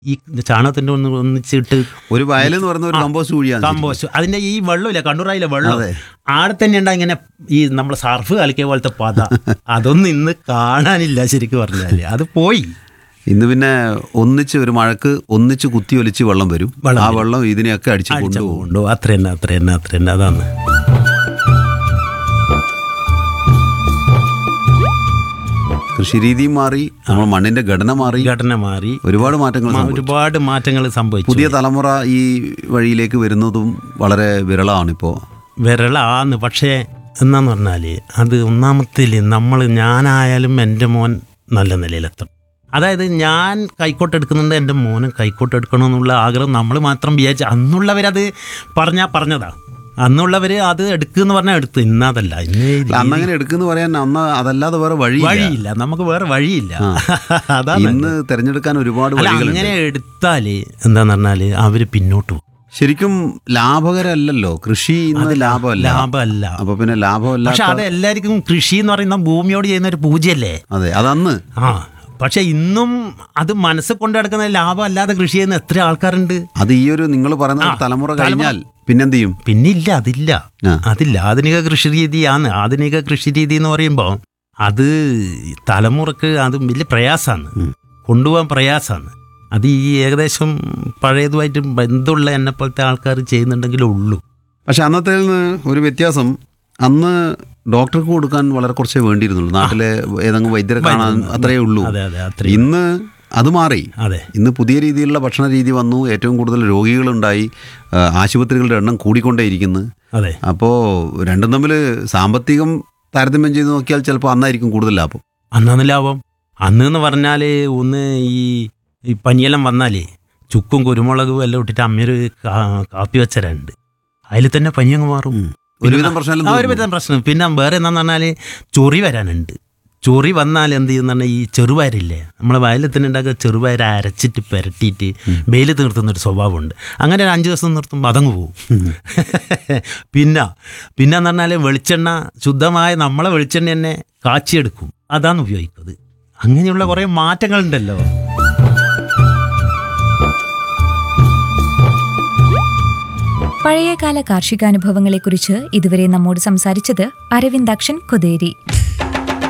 ഈ ചാണകത്തിന്റെ ഒന്ന് ഒന്നിച്ചിട്ട് ഒരു വയലെന്ന് പറയുന്ന ഒരു കമ്പോസ്റ്റ് കുഴിയാണ് കമ്പോസ്റ്റ് അതിന്റെ ഈ വെള്ളമില്ല കണ്ണൂറായിലെ വെള്ളം അതെ. ആടെ തന്നെ ഉണ്ടാ ഇങ്ങനെ ഈ നമ്മൾ സർഫ് കളിക്കിയ പോലത്തെ പത അതൊന്നും ഇന്ന് കാണാനില്ല ശരിക്കും പറഞ്ഞാല് അത് പോയി ഇന്ന് പിന്നെ ഒന്നിച്ച് ഒരു മഴക്ക് ഒന്നിച്ച് കുത്തി ഒലിച്ച് വെള്ളം വരും വെള്ളം ആ വെള്ളം ഇതിനെയൊക്കെ അടിച്ച് അടിച്ച കൊണ്ടുപോകും കൊണ്ടു അത്ര തന്നെ അത്ര തന്നെ അത്ര തന്നെ അതാണ് കൃഷി രീതിയും മാറി നമ്മൾ മണ്ണിന്റെ ഘടന മാറി ഘടന മാറി ഒരുപാട് മാറ്റങ്ങൾ മ- സംഭവിച്ചു. ഒരുപാട് മാറ്റങ്ങൾ സംഭവിച്ചു പുതിയ തലമുറ ഈ വഴിയിലേക്ക് വരുന്നതും വളരെ വിരളമാണ് ഇപ്പോൾ വിരളാന്ന് പക്ഷേ എന്നാന്ന് പറഞ്ഞാല് അത് ഒന്നാമത്തിൽ നമ്മൾ ഞാനായാലും എൻ്റെ മോൻ നല്ല നിലയിലെത്തും അതായത് ഞാൻ കൈക്കോട്ട് എടുക്കുന്നുണ്ട് എൻ്റെ മോന് കൈക്കോട്ട് എടുക്കണമെന്നുള്ള ആഗ്രഹം നമ്മൾ മാത്രം വിചാരിച്ചു അന്നുള്ളവരത് പറഞ്ഞാ പറഞ്ഞതാ അന്നുള്ളവർ അത് എടുക്കുന്ന് പറഞ്ഞാൽ എടുത്തു ഇന്നതല്ല ഇന്ന് ഈ അന്ന് അങ്ങനെ എടുക്കുന്ന പറയാൻ അന്ന് അതല്ലാതെ വേറെ വഴിയില്ല വഴിയില്ല നമുക്ക് വേറെ വഴിയില്ല അതാണ് ഇന്ന് തിരഞ്ഞെടുക്കാൻ ഒരുപാട് അല്ല വഴികളുണ്ട് അങ്ങനെ എടുത്താല് എന്താന്ന് പറഞ്ഞാല് അവര് പിന്നോട്ട് പോകും ശരിക്കും ലാഭകരമല്ലല്ലോ കൃഷി ഇന്ന് ലാഭമല്ല ലാഭമല്ല അപ്പൊ പിന്നെ ലാഭമല്ല പക്ഷെ അത് എല്ലാവർക്കും കൃഷി എന്ന് പറയുന്ന ഭൂമിയോട് ചെയ്യുന്ന ഒരു പൂജയല്ലേ അതെ അതന്ന് ആ പക്ഷെ ഇന്നും അത് മനസ്സിൽ കൊണ്ടു നടക്കുന്ന ലാഭമല്ലാതെ കൃഷി ചെയ്യുന്ന എത്ര ആൾക്കാരുണ്ട് അത് ഈ ഒരു നിങ്ങൾ പറയുന്ന ഒരു ആ, തലമുറ തലമുറ- കഴിഞ്ഞാൽ പിന്നെന്ത് ചെയ്യും പിന്നില്ല അതില്ല ആ. അതില്ല ആധുനിക കൃഷി രീതിയാണ് ആധുനിക കൃഷി രീതി എന്ന് പറയുമ്പോൾ അത് തലമുറക്ക് അത് വലിയ പ്രയാസമാണ് ഉം. കൊണ്ടുപോകാൻ പ്രയാസമാണ് അത് ഈ ഏകദേശം പഴയതുമായിട്ട് ബന്ധമുള്ള എന്നെ പോലത്തെ ആൾക്കാർ ചെയ്യുന്നുണ്ടെങ്കിലേ ഉള്ളൂ പക്ഷെ അന്നത്തെ ഒരു വ്യത്യാസം അന്ന് ഡോക്ടർക്ക് കൊടുക്കാൻ വളരെ കുറച്ചേ വേണ്ടിയിരുന്നുള്ളൂ നാട്ടിലെ ഏതെങ്കിലും വൈദ്യരെ കാണാൻ അത്രയേ ഉള്ളൂ അതെ അതെ അത്രയും ഇന്ന് അത് മാറി അതെ ഇന്ന് പുതിയ രീതിയിലുള്ള ഭക്ഷണ രീതി വന്നു ഏറ്റവും കൂടുതൽ രോഗികളുണ്ടായി ആ, ആശുപത്രികളുടെ എണ്ണം കൂടിക്കൊണ്ടേയിരിക്കുന്നു അതെ അപ്പോൾ രണ്ടും തമ്മിൽ സാമ്പത്തികം താരതമ്യം ചെയ്ത് നോക്കിയാൽ ചിലപ്പോൾ അന്നായിരിക്കും കൂടുതൽ ലാഭം അന്നാന്ന് ലാഭം അന്ന് എന്ന് പറഞ്ഞാൽ ഒന്ന് ഈ ഈ പനിയെല്ലാം വന്നാലേ ചുക്കും കുരുമുളകും എല്ലാം ഇട്ടിട്ട് അമ്മയൊരു കാ- കാപ്പി വെച്ചരുണ്ട് അതിൽ തന്നെ പനി അങ്ങ് മാറും ഒരുവിധം പ്രശ്നം ആ ഒരു വിധം പ്രശ്നം പിന്നെ വേറെ എന്താന്ന് പറഞ്ഞാൽ ചൊറി വരാനുണ്ട് ചൊറി വന്നാൽ എന്ത് ചെയ്യുന്ന പറഞ്ഞാൽ ഈ ചെറുപയറില്ലേ നമ്മളെ വയലിൽ തന്നെ ഉണ്ടാക്കുക ചെറുപയർ അരച്ചിട്ട് പുരട്ടിയിട്ട് വെയിൽ നിർത്തുന്ന ഒരു സ്വഭാവമുണ്ട് അങ്ങനെ ഒരു അഞ്ച് ദിവസം നിർത്തുമ്പോൾ അതങ്ങ് പോകും പിന്നെ പിന്നെ എന്ന് പറഞ്ഞാൽ വെളിച്ചെണ്ണ ശുദ്ധമായ നമ്മളെ വെളിച്ചെണ്ണ തന്നെ കാച്ചിയെടുക്കും അതാണ് ഉപയോഗിക്കുന്നത് അങ്ങനെയുള്ള കുറേ മാറ്റങ്ങളുണ്ടല്ലോ പഴയകാല കാർഷികാനുഭവങ്ങളെക്കുറിച്ച് ഇതുവരെ നമ്മോട് സംസാരിച്ചത് അരവിന്ദാക്ഷൻ കൊതേരി